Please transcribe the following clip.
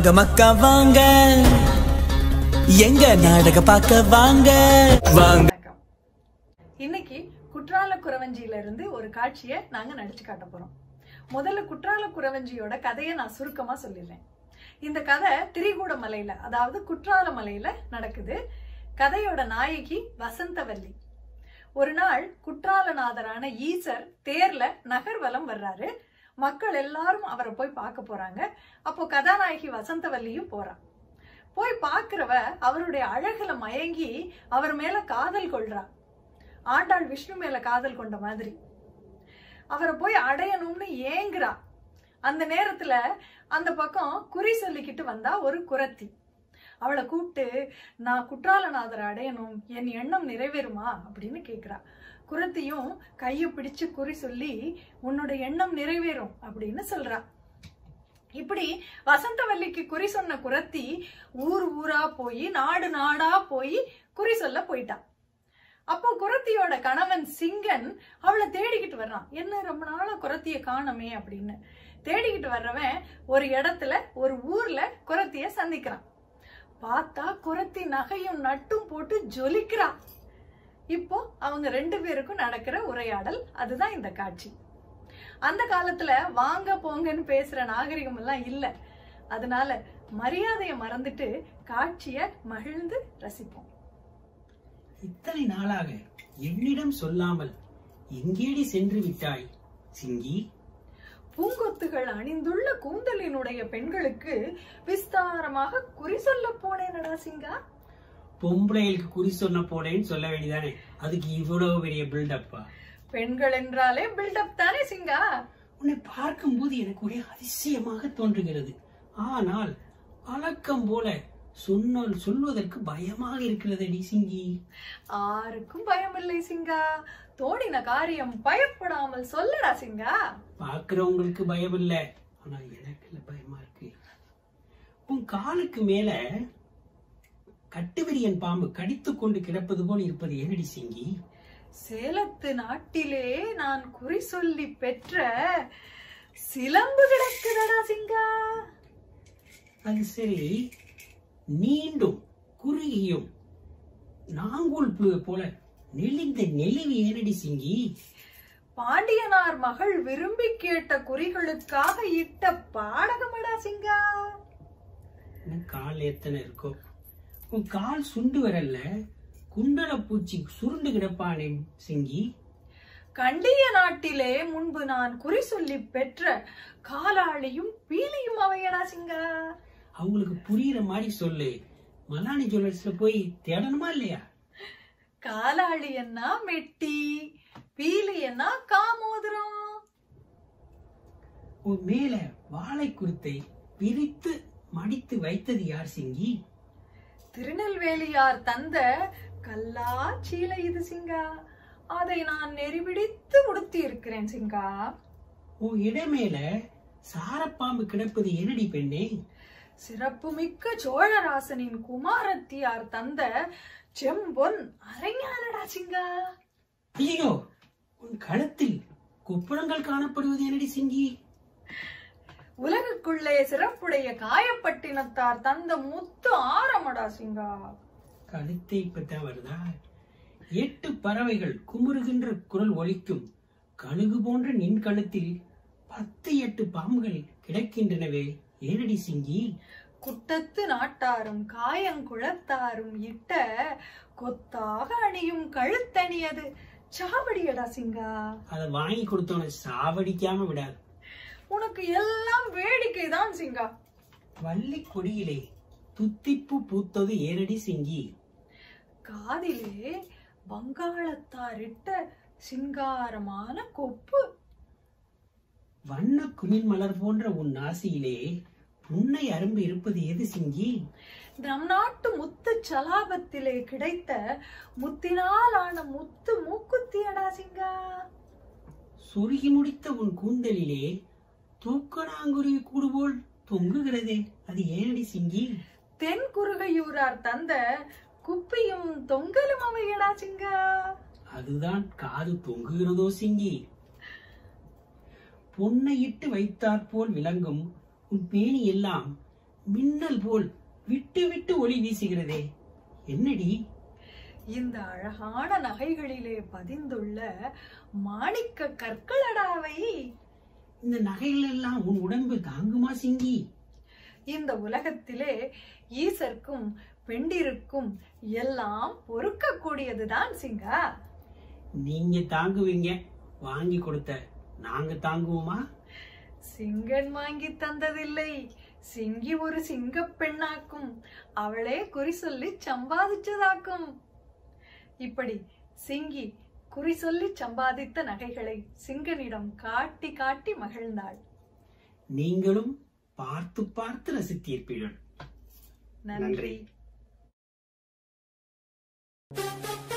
வாங்க மக்கா வாங்க எங்க நாடக பார்க்க வாங்க வாங்க வணக்கம் இன்னைக்கு குற்றால குறவஞ்சியில இருந்து ஒரு காட்சியை நாங்க நடிச்சு காட்ட போறோம் முதல்ல குற்றால குறவஞ்சியோட கதையை நான் சுருக்கமா சொல்லிடுறேன் இந்த கதை திரிகூட மலையில அதாவது குற்றால மலையில நடக்குது கதையோட நாயகி வசந்தவல்லி ஒரு நாள் குற்றாலநாதரான ஈசர் தேர்ல நகர்வலம் வர்றாரு மக்கள் எல்லாரும் அவரை போய் பார்க்க போறாங்க அப்போ கதாநாயகி வசந்தவல்லியும் போறா போய் பார்க்கிறவ அவருடைய அழகுல மயங்கி அவர் மேல காதல் கொள்றா ஆண்டாள் விஷ்ணு மேல காதல் கொண்ட மாதிரி அவரை போய் அடையணும்னு ஏங்குறா அந்த நேரத்துல அந்த பக்கம் குறி சொல்லிக்கிட்டு வந்தா ஒரு குரத்தி அவளை கூப்பிட்டு நான் குற்றாலநாதரை அடையணும் என் எண்ணம் நிறைவேறுமா அப்படின்னு கேக்குறா குரத்தியும் கையை பிடிச்சு குறி சொல்லி உன்னோட எண்ணம் நிறைவேறும் அப்படின்னு சொல்றா இப்படி வசந்தவல்லிக்கு குறி சொன்ன குரத்தி ஊர் ஊரா போய் நாடு நாடா போய் குறி சொல்ல போயிட்டா அப்போ குரத்தியோட கணவன் சிங்கன் அவளை தேடிக்கிட்டு வர்றான் என்ன ரொம்ப நாளா குரத்திய காணமே அப்படின்னு தேடிக்கிட்டு வர்றவன் ஒரு இடத்துல ஒரு ஊர்ல குரத்திய சந்திக்கிறான் பார்த்தா குரத்தி நகையும் நட்டும் போட்டு ஜொலிக்கிறா இப்போ அவங்க ரெண்டு பேருக்கும் நடக்கிற உரையாடல் அதுதான் இந்த காட்சி அந்த காலத்துல வாங்க போங்கன்னு பேசுற நாகரிகம் எல்லாம் இல்ல அதனால மரியாதையை மறந்துட்டு காட்சிய மகிழ்ந்து ரசிப்போம் இத்தனை நாளாக என்னிடம் சொல்லாமல் எங்கேடி சென்று விட்டாய் சிங்கி பூங்கொத்துகள் அணிந்துள்ள கூந்தலினுடைய பெண்களுக்கு விஸ்தாரமாக குறி சொல்ல போனேனடா சிங்கா பொம்பளைகளுக்கு குறி சொன்ன போனேன்னு சொல்ல வேண்டியதானே அதுக்கு இவ்வளவு பெரிய பில்டப்பா பெண்கள் என்றாலே பில்டப் தானே சிங்கா உன்னை பார்க்கும்போது எனக்கு ஒரே அதிசயமாக தோன்றுகிறது ஆனால் வழக்கம் போல சொன்னால் சொல்வதற்கு பயமாக இருக்கிறதடி சிங்கி ஆருக்கும் பயம் இல்லை சிங்கா தோடின காரியம் பயப்படாமல் சொல்லடா சிங்கா பார்க்கிறவங்களுக்கு பயம் இல்ல ஆனா எனக்கு இல்ல பயமா இருக்கு உன் காலுக்கு மேல கட்டுவிரியன் பாம்பு கடித்துக் கொண்டு கிடப்பது போல் இருப்பது என்னடி சிங்கி சேலத்து நாட்டிலே நான் குறி சொல்லி பெற்ற சிலம்பு கிடக்குதடா சிங்கா அது சரி நீண்டும் குறுகியும் நாங்கூல் புழு போல நெளிந்த நெளிவு ஏனடி சிங்கி பாண்டியனார் மகள் விரும்பி கேட்ட குறிகளுக்காக இட்ட பாடகமடா சிங்கா என்ன கால் எத்தனை இருக்கோ உன் கால் சுண்டு வரல குண்டல பூச்சி சுருண்டு கிடப்பானே சிங்கி கண்டிய நாட்டிலே முன்பு நான் குறி சொல்லி பெற்ற காலாளியும் பீலியும் அவையடா சிங்கா அவங்களுக்கு புரியுற மாதிரி சொல்லு மலானி ஜுவல்லர்ஸ்ல போய் தேடணுமா இல்லையா காலாளி என்ன மெட்டி பீலி என்ன காமோதிரம் உன் மேல வாழை குருத்தை பிரித்து மடித்து வைத்தது யார் சிங்கி திருநெல்வேலியார் தந்த கல்லா சீலை இது சிங்கா அதை நான் நெறிபிடித்து உடுத்தி இருக்கிறேன் சிங்கா உன் இடமேல சாரப்பாம்பு கிடப்பது என்னடி பெண்ணே சிறப்புமிக்க சோழராசனின் குமாரத்தியார் தந்த செம்பொன் அரைஞானடா சிங்கா ஐயோ உன் கழுத்தில் குப்புறங்கள் காணப்படுவது என்னடி சிங்கி உலகுக்குள்ளே சிறப்புடைய காயப்பட்டினத்தார் தந்த முத்து ஆரமடா சிங்கா கழுத்தை இப்பதான் வருதா எட்டு பறவைகள் குமுறுகின்ற குரல் ஒலிக்கும் கழுகு போன்ற நின் கழுத்தில் பத்து எட்டு பாம்புகள் கிடக்கின்றனவே ஏனடி சிங்கி குட்டத்து நாட்டாரும் காயங்குளத்தாரும் இட்ட கொத்தாக அணியும் கழுத்தணியது சாவடியடா சிங்கா அதை வாங்கி கொடுத்தவனை சாவடிக்காம விடாது உனக்கு எல்லாம் வேடிக்கை தான் சிங்கா வள்ளி கொடியிலே துத்திப்பு பூத்தது ஏனடி சிங்கி காதிலே வங்காளத்தாரிட்ட சிங்காரமான கொப்பு வண்ண குமிழ் மலர் போன்ற உன் நாசியிலே புன்னை அரும்பு இருப்பது எது சிங்கி நம் நாட்டு முத்து சலாபத்திலே கிடைத்த முத்தினால் ஆன முத்து மூக்குத்தியடா சிங்கா சொருகி முடித்த உன் கூந்தலிலே தூக்கணாங்குருவி கூடு போல் தொங்குகிறதே அது ஏனடி சிங்கி தென் குறுகையூரார் தந்த குப்பியும் தொங்கலும் அவையடா சிங்கா அதுதான் காது தொங்குகிறதோ சிங்கி பொன்னையிட்டு வைத்தாற் போல் விளங்கும் உன் பேணி எல்லாம் மின்னல் போல் விட்டு விட்டு ஒளி வீசுகிறதே என்னடி இந்த அழகான நகைகளிலே பதிந்துள்ள மாணிக்க கற்களடாவை இந்த நகைகள் எல்லாம் உன் உடம்பு தாங்குமா சிங்கி இந்த உலகத்திலே ஈசர்க்கும் பெண்டிருக்கும் எல்லாம் பொறுக்கக்கூடியதுதான் சிங்கா நீங்க தாங்குவீங்க வாங்கி கொடுத்த நாங்க தாங்குவோமா சிங்கன் வாங்கி தந்ததில்லை சிங்கி ஒரு சிங்கப் பெண்ணாக்கும் அவளே குறி சொல்லி சம்பாதிச்சதாக்கும் இப்படி சிங்கி குறி சொல்லி சம்பாதித்த நகைகளை சிங்கனிடம் காட்டி காட்டி மகிழ்ந்தாள் நீங்களும் பார்த்து பார்த்து ரசித்தீர்ப்பீர்கள் நன்றி நன்றி.